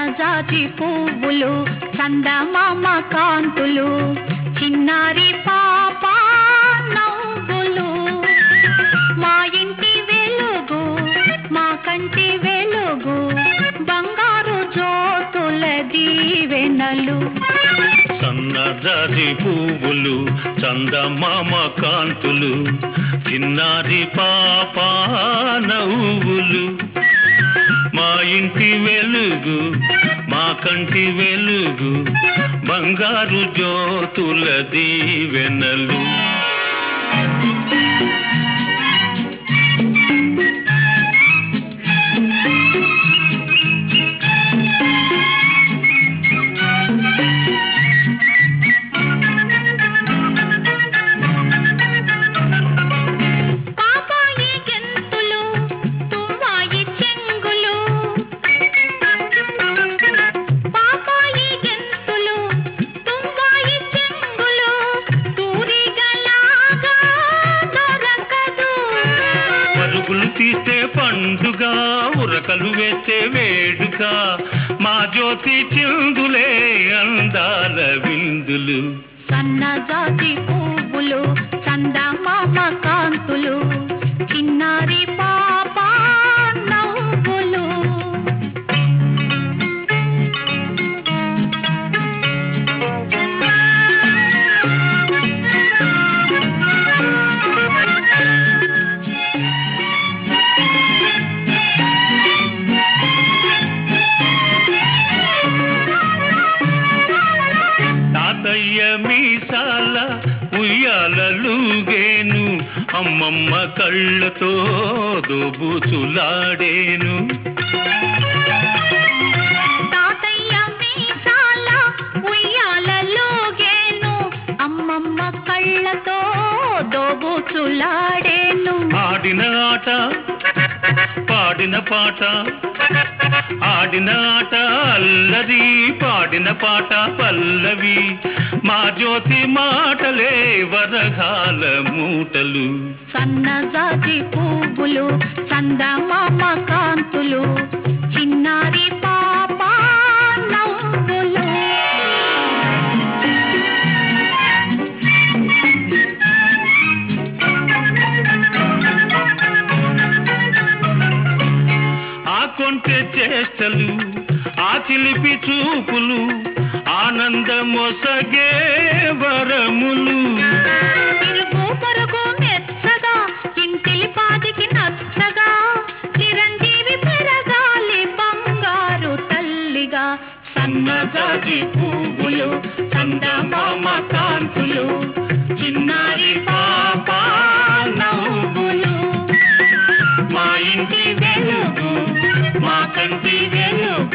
సన్నజాజి పువ్వులు చందమామ కాంతులు చిన్నారి పాప నవ్వులు మా ఇంటి వెలుగు మా కంటి వెలుగు బంగారు జ్యోతుల దీవెనలు సన్నజాజి పువ్వులు చందమామ కాంతులు చిన్నారి పాప నవ్వులు మా ఇంటి వెలుగు మా కంటి వెలుగు బంగారు జ్యోతుల దీవెనలు పాపాయి గెంతులు తుమ్మాయి చెంగులు పాపాయి గెంతులు తుమ్మాయి చెంగులు తూరిగలాగా దొరకదు పరుగులు తీస్తే పండుగ ఉరకలు వేస్తే వేడుక మా జ్యోతి చిందులే అందాల విందులు సన్నజాజి పువ్వులు చందమామ కాంతులు చిన్నారి పాప నవ్వులు తాతయ్య మీసాల ఉయ్యాలలుగేను అమ్మమ్మ కళ్ళతో దోబుచులాడేను తాతయ్య మీసాల ఉయ్యాలలోగేను అమ్మమ్మ కళ్ళతో దోబుచులాడేను ఆడిన ఆట పాడిన పాట ఆడిన ఆట అల్లరి పాడిన పాట పల్లవి మా జ్యోతి మాటలే వరగాల మూటలు సన్నజాజి పువ్వులు చందమామ కాంతులు చిన్నారి పాప నవ్వులు ఆ కొంటె చేష్టలు ఆ చిలిపి చూపులు ఆనందమొసగే వరములు తిరుగు పొరుగు మెచ్చగా ఇంటిలి పాదికి నచ్చగా చిరంజీవి పెరగాలి బంగారు తల్లిగా సన్నజాజి పువ్వులు చందమామ కాంతులు చిన్నారి పాప నవ్వులు మా ఇంటి వెలుగు మా కంటి వెలుగు